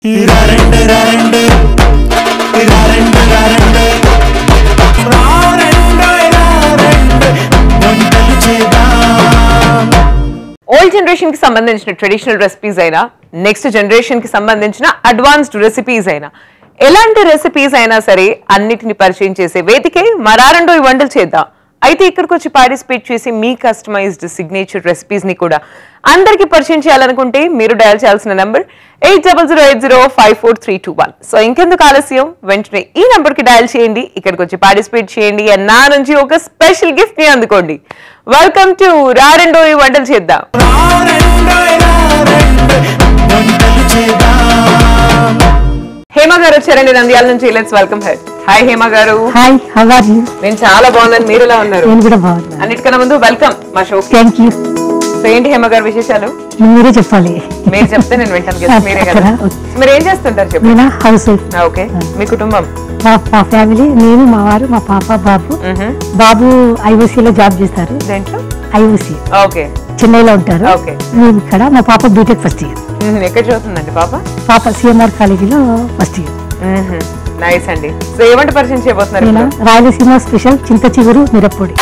రారండు రారండు రారండు రారండు రారండు రారండు వంటలు చేద్దాం old generation కి సంబంధించిన ట్రెడిషనల్ రెసిపీస్ అయినా నెక్స్ట్ జనరేషన్ కి సంబంధించిన అడ్వాన్స్డ్ రెసిపీస్ అయినా ఎలాంటి రెసిపీస్ అయినా సరే అన్నిటిని పరిచయం చేసే వేదికే మరారండో ఈ వంటలు చేద్దాం అయితే ఇక్కడికి వచ్చి పార్టిసిపేట్ చేసి మీ కస్టమైజ్డ్ సిగ్నేచర్ రెసిపీస్ ని కూడా అందరికీ పరిచయం చేయాలనుకుంటే మీరు డయల్ చేయాల్సిన number eight double zero eight zero five four three two one so ఇంకెందుకు ఆలస్యం వెంటనే ఈ నంబర్ కి డయల్ చేయండి ఇక్కడికి వచ్చి పార్టిసిపేట్ చేయండి and నా నుంచి ఒక స్పెషల్ గిఫ్ట్ ని అందుకోండి వెల్కమ్ టు రారెండో ఈ వంటలు చేద్దాం రారండు రారండు వంటలు చేద్దాం హేమ గారు వచ్చారండి నంద్యాల నుంచి let's welcome head hi Hema garu hi how are you నేను చాలా బాగున్నాను మీరు ఎలా ఉన్నారు నేను కూడా బాగున్నాను అన్నిటికన్నా ముందు వెల్కమ్ మా షో థ్యాంక్ యూ సో ఏంటి హేమ గారు విశేషాలు మీరే చెప్పాలి మీరు చెప్తే నేను వింటాను కదా మీరే కదా Okay. మీరు ఏం చేస్తుంటారు చెప్పండి నేనా హౌస్ వైఫ్ ఓకే మీ కుటుంబం మా మా ఫ్యామిలీ నేను మా వారు మా పాప బాబు మ్హూ. బాబు ఐఓసీలో జాబ్ చేస్తారు దేంట్లో ఐఓసీ ఓకే చెన్నైలో ఉంటారు Okay. మేము ఇక్కడ మా పాప బీటెక్ ఫస్ట్ ఇయర్ మ్హూ. ఎక్కడ చదువుతుందండి పాప పాప సిఎంఆర్ కాలేజీలో ఫస్ట్ ఇయర్ నైస్ అండి సో ఏమంటే పరిచయం చేయబోతున్నారు నేను ఇప్పుడు? రాయలసీమ స్పెషల్ చింత చిగురు మిరప్పొడి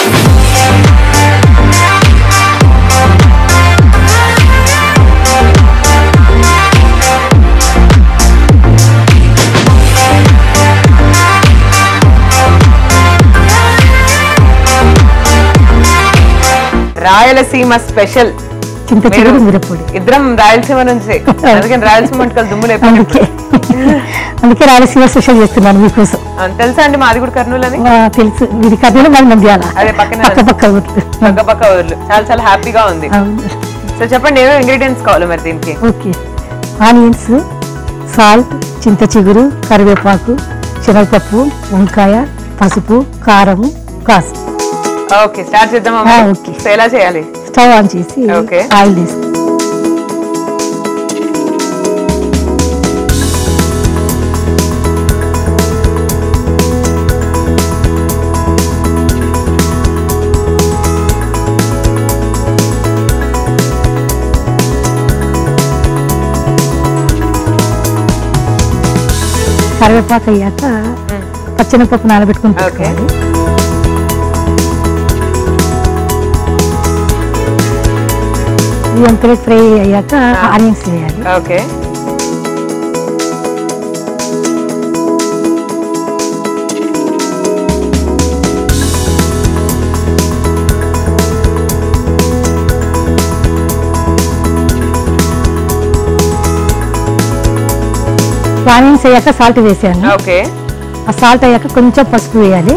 రాయలసీమ స్పెషల్ చింత మీరు- చిగురు మిరప్పొడి ఇద్దరం రాయలసీమ నుంచి అందుకని రాయలసీమ వంటకాలు దుమ్ము లేకపోతే అందుకే అందుకే రాయలసీమ స్పెషల్ చేస్తున్నాను మీకోసం తెలుసా అండి మాది కూడా కర్నూలు అని ఆ, తెలుసు ఇది కర్నూలు మరి నంద్యాల అదే పక్కనే పక్క పక్క ఊర్లు పక్క పక్క ఊర్లు చాలా చాలా హ్యాపీగా ఉంది అవును సో చెప్పండి ఏమేమి ఇంగ్రీడియంట్స్ కావాలి మరి దీనికి ఓకే ఆనియన్స్ సాల్ట్ చింత చిగురు కరివేపాకు శనగపప్పు వంకాయ పసుపు కారము కాసు ఓకే స్టార్ట్ చేద్దామా ఆ, మరి? ఓకే. సో ఎలా చేయాలి స్టవ్ ఆన్ చేసి ఓకే. ఆయిల్ వేసి కరివేపాకు అయ్యాక పచ్చెనపప్పు నానబెట్టుకుని ఓకే. పెట్టుకోవాలి ఈ వంకాయ ఫ్రై అయ్యాక ఆనియన్స్ వేయాలి ఓకే ఆనియన్స్ అయ్యాక సాల్ట్ వేసాను ఓకే ఆ సాల్ట్ అయ్యాక కొంచెం పసుపు వేయాలి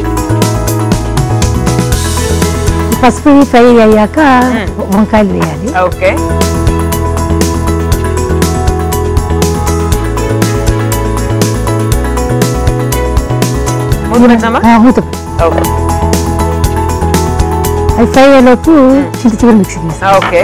ఈ పసుపు ఫ్రై అయ్యాక వంకాయలు వేయాలి ఓకే మూడు పెడదామా ఆ, మూత ఓకే అవి ఫ్రై అయ్యేలోపు చింత చిగురు మిక్సీ వేసి ఓకే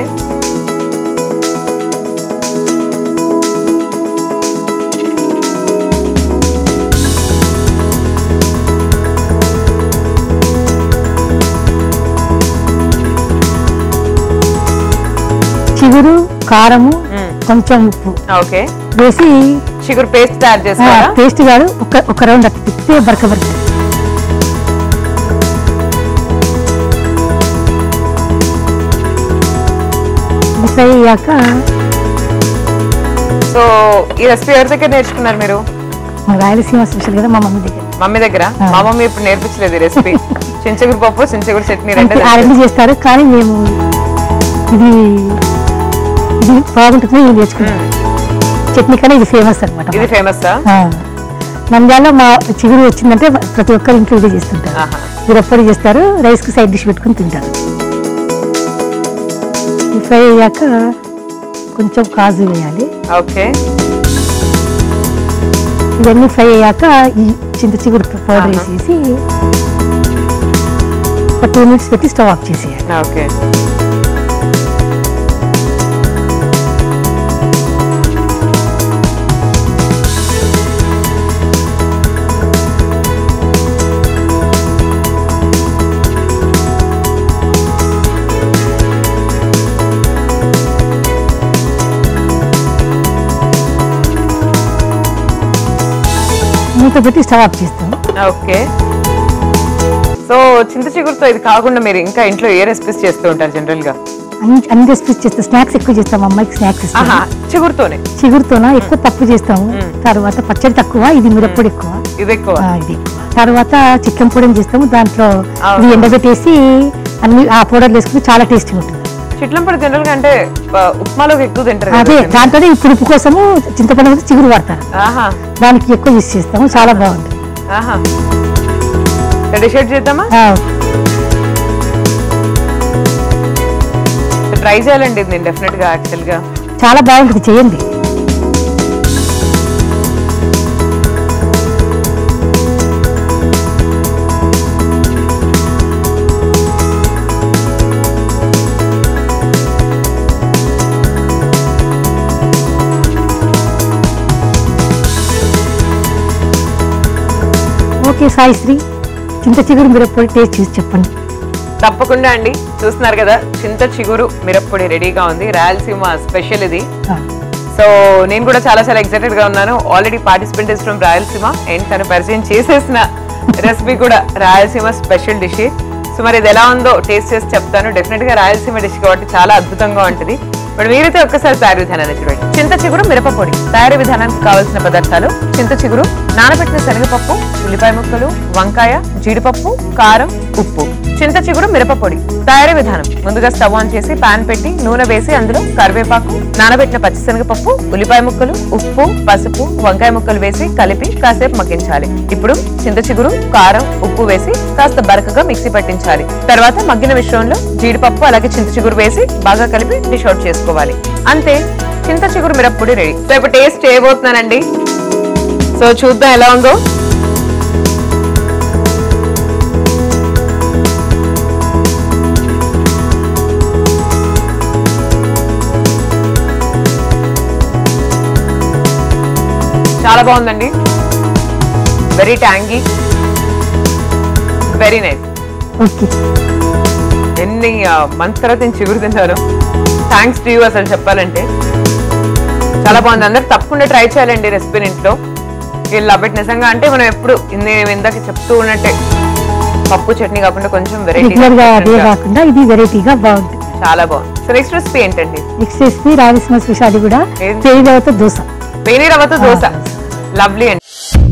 చిగురు కారము మ్మ్. కొంచెం ఉప్పు ఓకే వేసి చిగురు పేస్ట్ తయారు చేస్తారా టేస్ట్ కాదు ఒక ఒక రౌండ్ అట్లా తిప్పి బరక బరక ఫ్రై అయ్యాక సో ఈ రెసిపీ ఎవరి దగ్గర నేర్చుకున్నారు మీరు మా రాయలసీమ స్పెషల్ కదా మా మమ్మీ దగ్గర మమ్మీ దగ్గర మా మమ్మీ ఇప్పుడు నేర్పించలేదు ఈ రెసిపీ చించగురు పప్పు చించగురు చట్నీ అంటే రెండే ఆ రెండు చేస్తారు కానీ మేము ఇది ఇది బాగుంటుంది ఇది నేర్చుకున్నాం చట్నీ కన్నా ఇది ఫేమస్ అనమాట ఇది ఫేమస్ నంద్యాల మా చిగురు వచ్చిందంటే ప్రతి ఒక్కరు ఇంట్లో ఇదే చేస్తుంటారు ఆహా. మీరు ఎప్పుడు చేస్తారు రైస్ కి సైడ్ డిష్ పెట్టుకుని తింటారు ఈ ఫ్రై అయ్యాక కొంచెం కాజు వేయాలి ఓకే ఇవన్నీ ఫ్రై అయ్యాక ఈ చింత చిగురు పౌడర్ ఆహా. వేసేసి ఒక టూ మినిట్స్ పెట్టి స్టవ్ ఆఫ్ చేసేయాలి ఓకే మూత పెట్టి స్టవ్ ఆఫ్ చేస్తాం ఓకే సో చింత చిగురుతో ఇది కాకుండా మీరు ఇంకా ఇంట్లో ఏ రెసిపీస్ చేస్తూ ఉంటారు జనరల్ గా అన్ని అన్ని రెసిపీస్ చేస్తాం స్నాక్స్ ఎక్కువ చేస్తాం అమ్మాయికి స్నాక్స్ ఇస్తాం ఆహా చిగురుతోనే చిగురుతోన ఎక్కువ పప్పు చేస్తాము తర్వాత పచ్చడి తక్కువ ఇది మిరప్పొడి ఎక్కువ ఇది ఎక్కువ ఆ, ఇది ఎక్కువ తర్వాత చికెన్ పొడి చేస్తాము దాంట్లో అవును. ఇది ఎండబెట్టేసి అన్ని ఆ పౌడర్లు వేసుకుని చాలా టేస్టీగా ఉంటుంది చిట్లంపొడి జనరల్ గా అంటే ఆ, ఉప్మాలోకి ఎక్కువ తింటారు అదే కదా దాంట్లోనే ఈ పులుపు కోసము చింతపండు మీద చిగురు వాడతారు ఆహా దానికి ఎక్కువ యూస్ చేస్తాము చాలా బాగుంటుంది ఆహా డిసైడ్ చేద్దామా ఆ, ట్రై చేయాలండి ఇది నేను డెఫినెట్ గా యాక్చువల్ గా చాలా బాగుంటుంది చేయండి ఓకే సాయిశ్రీ చింత చిగురు మిరప్పొడి టేస్ట్ చూసి చెప్పండి తప్పకుండా అండి చూస్తున్నారు కదా చింత చిగురు మిరప్పొడి రెడీగా ఉంది రాయలసీమ స్పెషల్ ఇది ఆ, సో నేను కూడా చాలా చాలా ఎక్సైటెడ్ గా ఉన్నాను already participant is from Rayalaseema and తను పరిచయం చేసేసిన రెసిపీ కూడా రాయలసీమ స్పెషల్ డిష్ సో మరి ఇది ఎలా ఉందో టేస్ట్ చేసి చెప్తాను డెఫినెట్ గా రాయలసీమ డిష్ కాబట్టి చాలా అద్భుతంగా ఉంటుంది మరి మీరైతే ఒక్కసారి తయారీ విధానాన్ని చూడండి చింత చిగురు మిరపపొడి తయారీ విధానానికి కావాల్సిన పదార్థాలు చింత చిగురు నానబెట్టిన శనగపప్పు ఉల్లిపాయ ముక్కలు వంకాయ జీడిపప్పు కారం ఉప్పు చింత చిగురు మిరపపొడి తయారీ విధానం ముందుగా స్టవ్ ఆన్ చేసి పాన్ పెట్టి నూనె వేసి అందులో కరివేపాకు నానబెట్టిన పచ్చిశనగపప్పు ఉల్లిపాయ ముక్కలు ఉప్పు పసుపు వంకాయ ముక్కలు వేసి కలిపి కాసేపు మగ్గించాలి ఇప్పుడు చింత చిగురు కారం ఉప్పు వేసి కాస్త బరకగా మిక్సీ పట్టించాలి తర్వాత మగ్గిన మిశ్రమంలో జీడిపప్పు అలాగే చింత చిగురు వేసి బాగా కలిపి డిష్ అవుట్ చేసుకోవాలి అంతే చింత చిగురు మిరప్పొడి రెడీ సో ఇప్పుడు టేస్ట్ చేయబోతున్నానండి సో చూద్దాం ఎలా ఉందో చాలా బాగుందండి very tangy very nice okay ఎన్ని మంత్స్ తర్వాత నేను చిగురు తిన్నాను థ్యాంక్స్ టు యూ అసలు చెప్పాలంటే చాలా బాగుంది అందరు తప్పకుండా ట్రై చేయాలండి రెసిపీని ఇంట్లో వీళ్ళు లవ్ ఇట్ నిజంగా అంటే మనం ఎప్పుడు నేను ఇందాక చెప్తూ ఉన్నట్టే పప్పు చట్నీ కాకుండా కొంచెం రెగ్యులర్ గా అదే వెరైటీ కాకుండా ఇది వెరైటీగా బాగుంటుంది చాలా బాగుంది సో నెక్స్ట్ రెసిపీ ఏంటండి నెక్స్ట్ రెసిపీ రాయలసీమ స్పెషల్ కూడా ఏది? పేరుతో దోశ వేణి రవ్వతో దోశ లవ్లీ అండి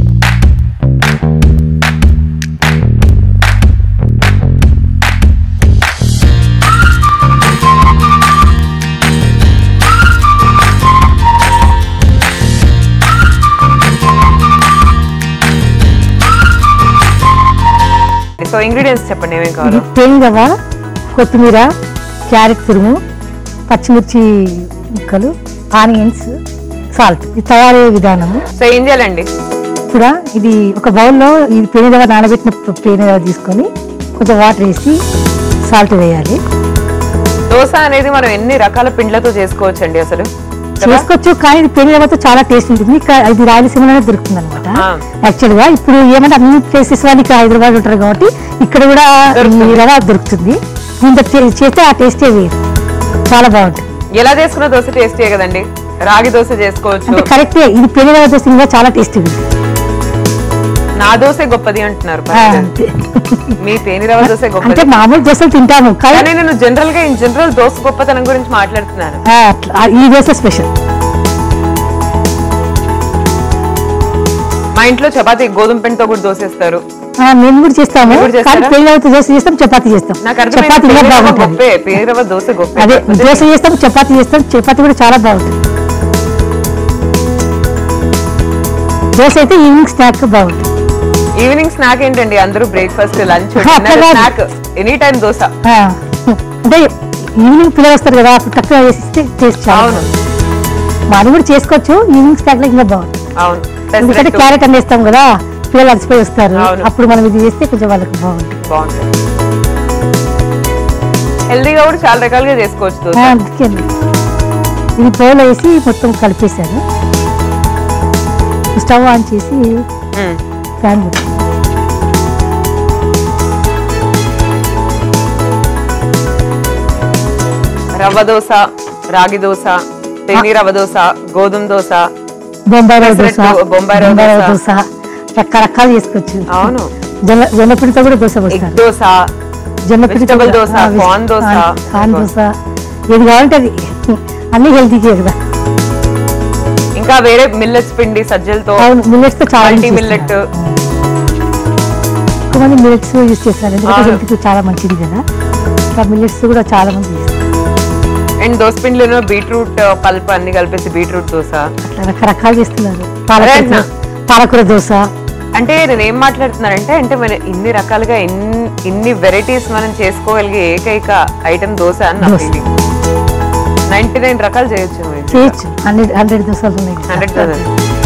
సో ఇంగ్రీడియంట్స్ చెప్పండి ఏమేం ఇది కావాలో తేనె రవ్వ కొత్తిమీర క్యారెట్ తురుము పచ్చిమిర్చి ముక్కలు ఆనియన్స్ సాల్ట్ ఇది తయారయ్యే విధానము సో ఏం చేయాలండి కూడా ఇది ఒక బౌల్లో ఇది పేనె రవ్వ నానబెట్టిన పేనె రవ్వ తీసుకొని కొంచెం వాటర్ వేసి సాల్ట్ వేయాలి దోశ అనేది మనం ఎన్ని రకాల పిండ్లతో చేసుకోవచ్చు అండి అసలు కదా? చేసుకోవచ్చు కానీ ఇది పెళ్లి రవ్వతో చాలా టేస్ట్ ఉంటుంది ఇక్కడ ఇది రాయలసీమలోనే దొరుకుతుంది అనమాట ఆ. యాక్చువల్ గా ఇప్పుడు ఏమంటే అన్ని ప్లేసెస్ వాళ్ళు ఇక్కడ హైదరాబాద్ ఉంటారు కాబట్టి ఇక్కడ కూడా ఈ దొరుకుతుంది. రవ్వ దొరుకుతుంది దీంతో చే- చేస్తే ఆ టేస్టే వేరు చాలా బాగుంటుంది ఎలా చేసుకున్న దోశ టేస్టీ కదండి రాగి దోశ చేసుకోవచ్చు అంటే కరెక్టే ఇది పెళ్లి రవ్వ దోశ ఇంకా చాలా టేస్టీ ఉంది నా దోశ గొప్పది అంటున్నారు ఆ, మరి. అంతే. మీ తేనె రవ్వ దోశ అంటే గొప్పది మామూలు దోశలు తింటాము కానీ కానీ నేను జనరల్ గా ఇన్ జనరల్ దోశ గొప్పతనం గురించి మాట్లాడుతున్నాను ఆ, అట్లా. ఆ, ఈ దోశ స్పెషల్ మా ఇంట్లో చపాతీ గోధుమ పిండితో కూడా దోశ వేస్తారు మేము కూడా చేస్తాము మీరు కూడా కానీ చేస్తారా? పెళ్లి రవ్వతో దోశ చేస్తాం చపాతీ చేస్తాం నాకు చపాతీ అర్థమైంది కూడా తేనె రవ్వ బాగుంటుంది గొప్పే పేరు రవ్వ దోశ గొప్పే అదే దోశ చేస్తాం చపాతీ చేస్తాం చపాతీ కూడా చాలా బాగుంటుంది దోశ అయితే ఈవినింగ్ స్నాక్ బాగుంటుంది ఈవినింగ్ స్నాక్ ఏంటండి అందరూ బ్రేక్ఫాస్ట్ లంచ్ అట్లా డిన్నర్ కాదు. స్నాక్ ఎనీ టైం దోశ ఆ, అంటే ఈవినింగ్ పిల్లలు వస్తారు కదా అప్పుడు తక్కువ వేసిస్తే టేస్ట్ చాలా అవును. బాగుంటుంది. మనం కూడా చేసుకోవచ్చు ఈవినింగ్ స్నాక్ లో ఇంకా బాగుంటుంది అవును ఎందుకంటే పెసరట్టు క్యారెట్ అని వేస్తాం కదా పిల్లలు అలసిపోయి వస్తారు అవును. అప్పుడు మనం ఇది చేస్తే కొంచెం వాళ్ళకి బాగుంటుంది బాగుంటుంది హెల్దీగా కూడా చాలా రకాలుగా చేసుకోవచ్చు దోశ ఆ, అందుకే ఇది బౌల్ వేసి మొత్తం కలిపేశాను స్టవ్ ఆన్ చేసి మ్మ్. ప్యాన్ పెట్టి రవ్వ దోశ రాగి దోశ తేనె రవ్వ దోశ గోధుమ దోశ బొంబాయి రవ్వ దోశ పెసరట్టు, బొంబాయి రవ్వ బొంబాయి రవ్వ దోశ. దోశ రకరకాలు చేసుకోవచ్చు అవును జొన్న జొన్న పిండితో కూడా దోశ ఎగ్ పోస్తారు దోశ జొన్న పిండితో vegetable కూడా- దోశ, ఆ, వెజ్- corn దోశ. ఆ, corn దోశ ఏది కావాలంటే అది అన్ని హెల్తీకే కదా ఇంకా వేరే మిల్లెట్స్ పిండి సజ్జలతో అవును మిల్లెట్స్ తో చాలా మల్టీ యూజ్ మిల్లెట్ చేస్తున్నారు. ఎక్కువ మంది మిల్లెట్స్ యూజ్ చేస్తారు ఎందుకంటే అవును. హెల్త్ కి చాలా మంచిది కదా ఇంకా మిల్లెట్స్ కూడా చాలా మంది చేస్తారు అండ్ దోశ పిండిలో బీట్రూట్ పల్ప్ అన్ని కలిపేసి బీట్రూట్ దోశ అట్లా రకరకాలు చేస్తున్నారు పాలకూర అదేనా? పాలకూర దోశ అంటే నేను ఏం మాట్లాడుతున్నానంటే అంటే మన ఇన్ని రకాలుగా ఇన్ని ఇన్ని వెరైటీస్ మనం చేసుకోగలిగే ఏకైక ఐటమ్ దోశ అని నా దోశ. ఫీలింగ్ నైన్టీ నైన్ రకాలు చేయొచ్చు చేయొచ్చు హండ్రెడ్ హండ్రెడ్ దోశలు ఉన్నాయి హండ్రెడ్ థౌసండ్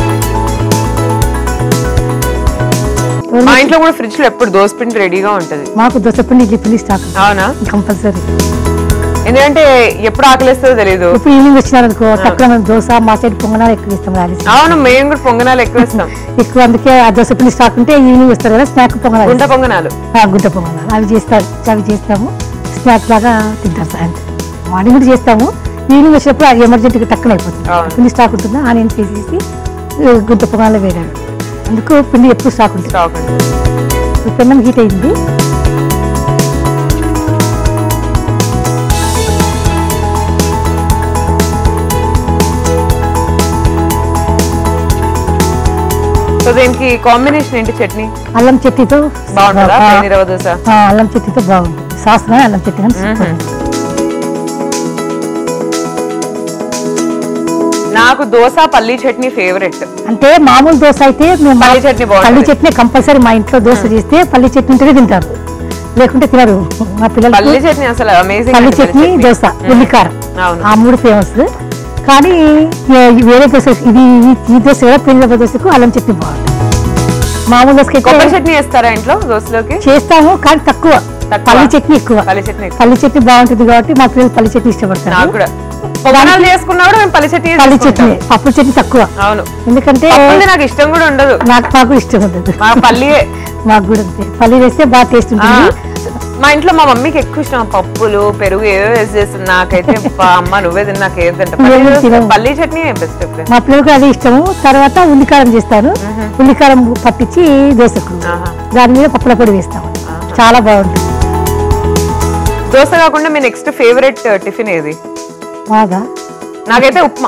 మా ఇంట్లో కూడా ఫ్రిడ్జ్ లో ఎప్పుడు దోశ పిండి రెడీగా ఉంటది మాకు దోశ పిండి ఇడ్లీ పిండి స్టాక్ అవునా కంపల్సరీ ఎందుకంటే ఎప్పుడు ఆకలిస్తుందో తెలీదు ఇప్పుడు ఈవినింగ్ వచ్చినారనుకో తక్కువ మనం దోశ మా సైడ్ పొంగనాలు ఎక్కువ ఇస్తాం రాలేసి అవును మేము కూడా పొంగనాలు ఎక్కువ ఇస్తాం ఎక్కువ అందుకే ఆ దోశ పిండి స్టాక్ ఉంటే ఈవినింగ్ వస్తారు కదా స్నాక్ పొంగనాలు గుంట పొంగనాలు ఆ, గుంట పొంగనాలు అవి చేస్తారు అవి చేస్తాము స్నాక్ లాగా తింటారు సాయంత్రం మార్నింగ్ కూడా చేస్తాము ఈవినింగ్ వచ్చినప్పుడు అది ఎమర్జెంట్గా టక్కున అయిపోతుంది అవును. పిండి స్టాక్ ఉంటుందా ఆనియన్ వేసేసి ఆ, గుంట పొంగనాలు వేయడం అందుకు పిండి ఎప్పుడు స్టాక్ ఉంటుంది స్టాక్ ఉంటుంది ఇప్పుడు పెన్నం హీట్ అయింది సో దీనికి కాంబినేషన్ ఏంటి చట్నీ అల్లం చట్నీతో బాగుంటుందా ఆ, ప్లేన్ రవ్వ దోశ ఆ, అల్లం చట్నీతో బాగుంటుంది సాస్ కానీ అల్లం చట్నీ కానీ సూపర్ ఉంటుంది. నాకు దోశ పల్లీ చట్నీ ఫేవరెట్ అంటే మామూలు దోశ అయితే మేము పల్లి చట్నీ బాగుంటుంది. పల్లి చట్నీ కంపల్సరీ మా ఇంట్లో దోశ చేస్తే పల్లి చట్నీ ఉంటేనే తింటారు లేకుంటే తినరు మా పల్లీ పిల్లలు చట్నీ అసలు అమేజింగ్ పల్లి చట్నీ దోశ ఉల్లికారం అవును ఆ మూడు ఫేమస్ కానీ ఏ- ఈ వేరే దోశ ఇది ఈ- ఈ దోశ కూడా పెళ్లి దోశకు అల్లం చట్నీ బాగుంటుంది మామూలు దోశకి కొబ్బరి అయితే చట్నీ వేస్తారా ఇంట్లో దోశలోకి చేస్తాము కానీ తక్కువ తక్కువ? పల్లి చట్నీ ఎక్కువ పల్లి చట్నీ ఎక్కువ. పల్లి చట్నీ బాగుంటుంది కాబట్టి మా పిల్లలు పల్లి చట్నీ ఇష్టపడతారు నాకు కూడా పొగనాలు చేసుకున్నా కూడా మేము పల్లి చట్నీ పల్లి చేసుకుంటాం. చట్నీ పప్పు చట్నీ తక్కువ అవును ఎందుకంటే పప్పుది నాకు ఇష్టం కూడా ఉండదు నాకు నాకు ఇష్టం ఉండదు మా పల్లియే మాకు కూడా అంతే పల్లి వేస్తే బాగా టేస్ట్ ఆ, ఉంటుంది మా ఇంట్లో మా మమ్మీకి ఎక్కువ ఇష్టం ఆ పప్పులు పెరుగు ఏవో వేసి చేస్తుంది నాకైతే "పా, అమ్మ నువ్వే తిన్నా నాకు ఏది తింటా పల్లి ఏమీ దోశ- తినవు. పల్లి చట్నీ బెస్ట్ మా పిల్లలకు అదే ఇష్టము తర్వాత ఉల్లికారం చేస్తాను ఉల్లికారం పట్టించి దోశకు ఆహా. దాని మీద పప్పుల పొడి వేస్తాము చాలా బాగుంటుంది దోశ కాకుండా మీ నెక్స్ట్ ఫేవరెట్ టిఫిన్ ఏది బాగా నాకైతే ఉప్మా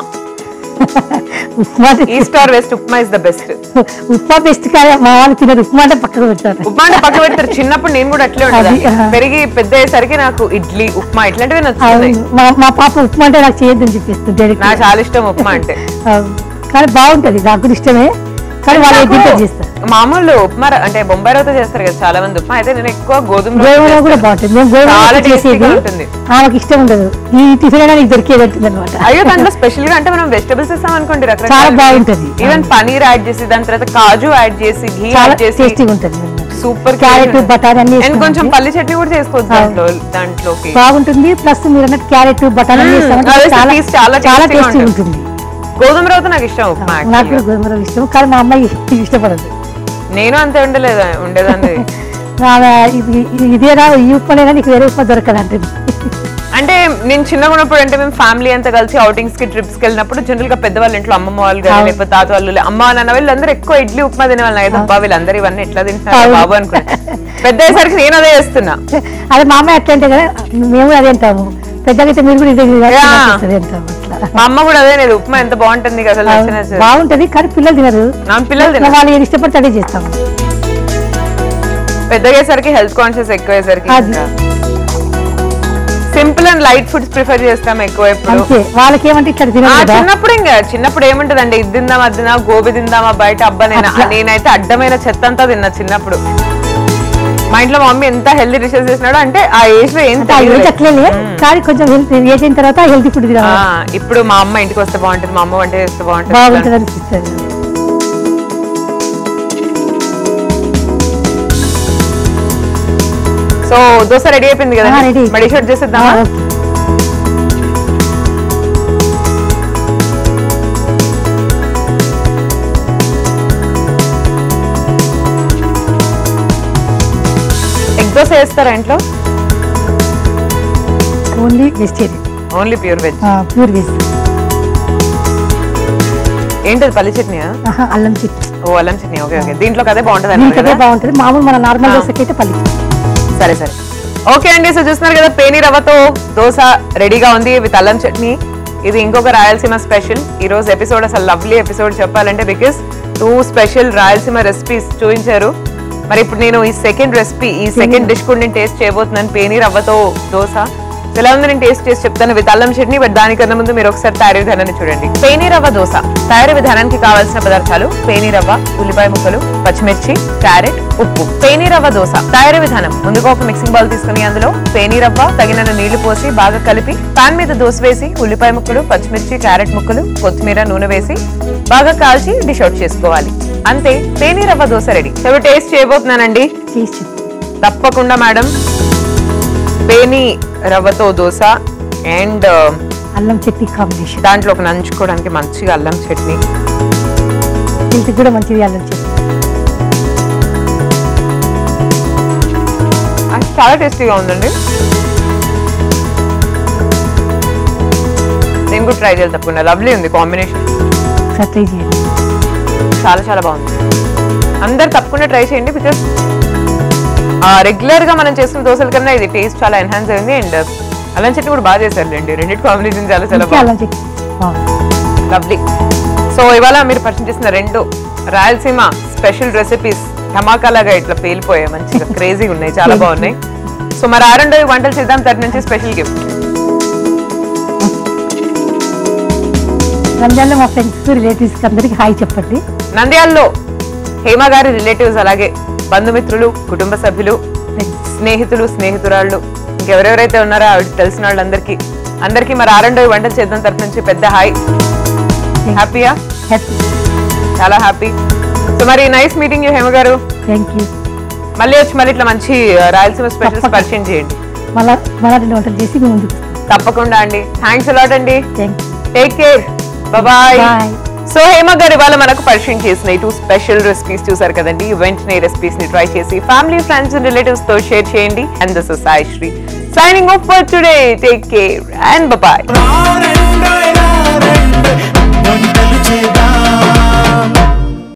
ఉప్మా అంటే- east or west upma is the best upma best కానీ మా వాళ్ళు తినరు ఉప్మా అంటే పక్కకు పెడతారు ఉప్మా అంటే పక్క పెడతారు చిన్నప్పుడు నేను కూడా అట్లే అది, ఉండేది ఆహా. పెరిగి పెద్ద అయ్యేసరికి నాకు ఇడ్లీ ఉప్మా ఇట్లాంటివి నచ్చుతున్నాయి అవును. మా మా పాప ఉప్మా అంటే నాకు చేయొద్దని చెప్పేస్తుంది డైరెక్ట్ నాకు చాలా ఇష్టం ఉప్మా అంటే కానీ బాగుంటది నాకు కూడా ఇష్టమే కానీ వాళ్ళు నాకు ఎగ్గితో చేస్తారు మామూలు ఉప్మా ర- అంటే బొంబాయి రవ్వతో చేస్తారు కదా చాలా మంది ఉప్మా అయితే నేను ఎక్కువ గోధుమ రవ్వతో గోధుమ కూడా చేస్తాను. బాగుంటుంది మేము గోధుమ చాలా రవ్వతో టేస్టీగా చేసేది ఉంటుంది ఆమెకు ఇష్టం ఉండదు ఈ టిఫిన్ అయినా నీకు దొరికేది అంటుంది అనమాట అయ్యో దాంట్లో స్పెషల్ గా అంటే మనం వెజిటబుల్స్ ఇస్తాం అనుకోండి చాలా బాగుంటది. ఈవెన్ పనీర్ యాడ్ చేసి దాని తర్వాత కాజు యాడ్ చేసి ఘీ చాలా యాడ్ చేసి టేస్టీగా ఉంటుంది సూపర్ క్యారెట్ బటానీ అన్ని అండ్ కొంచెం వేసుకుంటే పల్లి చట్నీ కూడా చేసుకోవచ్చు దాంట్లో దాంట్లోకి బాగుంటుంది ప్లస్ మీరు అన్నట్టు క్యారెట్ బటానీ మ్మ్. వేస్తామంటే అదే చాలా taste చాలా చాలా tasty గా టేస్టీ ఉంటుంది. ఉంటుంది గోధుమ రవ్వతో నాకు ఇష్టం ఉప్మా నాకు actually. కూడా గోధుమ రవ్వ ఇష్టం కానీ మా అమ్మాయి ఇష్టపడదు నేను అంతే ఉండలేదు ఉండేదాన్ని ఆమె ఇది ఇది- ఇదేనా ఈ ఉప్మానేనా నీకు వేరే ఉప్మా దొరకదు అంటుంది అంటే నేను చిన్నగా ఉన్నప్పుడు అంటే మేము ఫ్యామిలీ అంతా కలిసి అవుటింగ్స్ కి ట్రిప్స్ కి వెళ్ళినప్పుడు జనరల్ గా పెద్దవాళ్ళ ఇంట్లో అమ్మమ్మ వాళ్ళు కానీ అవును. లేకపోతే తాత వాళ్ళు అమ్మ నాన్న వీళ్ళందరూ ఎక్కువ ఇడ్లీ ఉప్మా తినే వాళ్ళు అయితే అబ్బా వీళ్ళందరూ ఇవన్నీ ఎట్లా తింటున్నారు అవును. బాబు అనుకున్నా పెద్ద అయ్యేసరికి నేను అదే చేస్తున్నా అదే మా అమ్మాయి అట్లా అంటే కదా మేము అదే అంటాము పెద్దగా అయితే మీరు కూడా ఇదే యా. అదే అంటాము అట్లా మా అమ్మ కూడా అదే లేదు ఉప్మా ఎంత బాగుంటుంది నీకు అసలు నచ్చిన అవును. బాగుంటది కానీ పిల్లలు తినరు నా పిల్లలు తిన వాళ్ళు ఏది ఇష్టపడితే అదే చేస్తాము పెద్దగా అయ్యేసరికి హెల్త్ కాన్షియస్ ఎక్కువ అయ్యేసరికి అది. Simple and light foods prefer చేస్తాం ఎక్కువ ఎప్పుడు అంతే వాళ్ళకి ఏమంటే ఇట్లా ఆ, తినరు కదా చిన్నప్పుడు ఇంకా చిన్నప్పుడు ఏముంటదండి ఇది తిందామా అది తిందామా గోబీ తిందామా బయట అబ్బా నేను అట్లా. నేనైతే అడ్డమైన చెత్త అంతా తిన్నా చిన్నప్పుడు మా ఇంట్లో మా మమ్మీ ఎంత హెల్దీ డిషెస్ చేసినాడో అంటే ఆ ఏజ్ లో ఏం అంటే ఆ ఏజ్ తెలియదు. అట్లనే కానీ కొంచెం హెల్త్ ఏజ్ అయిన తర్వాత హెల్తీ ఫుడ్ ఆ, తినాలి ఇప్పుడు మా అమ్మ ఇంటికి వస్తే బాగుంటుంది మా అమ్మ వంట చేస్తే బాగుంటుంది బాగుంటుంది అనిపిస్తుంది సో దోశ రెడీ అయిపోయింది కదా ఆ, ready. మడి షూట్ చేసేద్దామా ఆ, ఓకే. ఎగ్ దోశ వేస్తారా ఇంట్లో only vegetarian only pure veg pure veg ఏంటది పల్లి చట్నీయా ఆహా, అల్లం చట్నీ ఓ అల్లం చట్నీ ఓకే ఓకే దీంట్లో కదే బాగుంటుంది దీనికి అన్నారు అదే కదా బాగుంటుంది మామూలు మన నార్మల్ ఆ. దోశకి అయితే పల్లి చట్నీ. సరే సరే ఓకే అండి సో చూస్తున్నారు కదా పేని రవ్వతో దోశ రెడీగా ఉంది విత్ అల్లం చట్నీ ఇది ఇంకొక రాయలసీమ స్పెషల్ ఈ రోజు ఎపిసోడ్ అసలు లవ్లీ ఎపిసోడ్ చెప్పాలంటే because two special Rayalaseema recipes చూపించారు మరి ఇప్పుడు నేను ఈ సెకండ్ రెసిపీ ఈ సెకండ్ డిష్ కూడా నేను టేస్ట్ చేయబోతున్నాను పేని రవ్వతో దోశ So ఎలా ఉందో నేను టేస్ట్ చేసి చెప్తాను విత్ అల్లం చట్నీ బట్ దానికన్నా ముందు మీరు ఒకసారి తయారీ విధానాన్ని చూడండి పేని రవ్వ దోశ తయారీ విధానానికి కావాల్సిన పదార్థాలు పేని రవ్వ ఉల్లిపాయ ముక్కలు పచ్చిమిర్చి క్యారెట్ ఉప్పు పేని రవ్వ దోశ తయారీ విధానం ముందుగా ఒక మిక్సింగ్ బౌల్ తీసుకుని అందులో పేని రవ్వ తగినన్ని నీళ్లు పోసి బాగా కలిపి పాన్ మీద దోశ వేసి ఉల్లిపాయ ముక్కలు పచ్చిమిర్చి క్యారెట్ ముక్కలు కొత్తిమీర నూనె వేసి బాగా కాల్చి డిష్ అవుట్ చేసుకోవాలి అంతే పేని రవ్వ దోశ రెడీ సో టేస్ట్ చేయబోతున్నానండి చేసి చెప్పు. తప్పకుండా మేడం పేని రవ్వతో దోశ అండ్ అల్లం చట్నీ కాంబినేషన్ దాంట్లో ఒక నంచుకోవడానికి మంచిగా అల్లం చట్నీ హెల్త్ కూడా మంచిది అల్లం చట్నీ అది చాలా టేస్టీగా ఉందండి నేను కూడా ట్రై చేయాలి తప్పకుండా లవ్లీ ఉంది కాంబినేషన్ ఒకసారి ట్రై చేయండి చాలా చాలా బాగుంది అందరు తప్పకుండా ట్రై చేయండి బికాస్ రెగ్యులర్ గా మనం చేసుకున్న దోశల కన్నా ఇది టేస్ట్ చాలా ఎన్హాన్స్ అయింది అండ్ అల్లం చట్నీ కూడా బాగా చేశారులేండి రెండింటి కాంబినేషన్ చాలా చాలా ఇంకా బాగుంది అల్లం చట్నీ బాగుంది లవ్లీ సో ఇవాళ మీరు పరిచయం చేసిన రెండు రాయలసీమ స్పెషల్ రెసిపీస్ ధమాకాలాగా ఇట్లా పేలిపోయాయి మంచిగా క్రేజీగా ఉన్నాయి చాలా బాగున్నాయి సో మరి ఆ రెండో వంటలు చేద్దాం తటి నుంచి స్పెషల్ గిఫ్ట్ రంజాన్లో మా ఫ్రెండ్స్ రిలేటివ్స్ అందరికి హాయ్ చెప్పండి నంద్యాలలో హేమ గారి రిలేటివ్స్ అలాగే బంధుమిత్రులు కుటుంబ సభ్యులు స్నేహితులు స్నేహితురాళ్ళు ఇంకెవరెవరైతే ఉన్నారో ఆవిడ తెలిసిన వాళ్ళందరికీ అందరికీ మరి ఆ రెండో వంటలు చేద్దాం తరపు నుంచి పెద్ద హాయ్ హ్యాపీయా హ్యాపీ చాలా హ్యాపీ సో మరి nice meeting you Hema garu thank you మళ్ళీ వచ్చి మళ్ళీ ఇట్లా మంచి ఆ, రాయలసీమ స్పెషల్స్ తప్పకుండా. పరిచయం చేయండి మళ్ళా మళ్ళా రెండు వంటలు చేసి మీ ముందుకు తప్పకుండా అండి థ్యాంక్స్ అలాట్ అండి thank you take care bye Bye. So Hema garu ఇవాళ మనకు పరిచయం చేసిన ఈ టూ స్పెషల్ రెసిపీస్ చూసారు కదండి వెంటనే రెసిపీస్ ని ట్రై చేసి ఫ్యామిలీ ఫ్రెండ్స్ అండ్ రిలేటివ్స్ తో షేర్ చేయండి and this is Sai Sri signing off for today take care and bye రా రెండోయ్ రా రెండు వంటలు చేద్దాం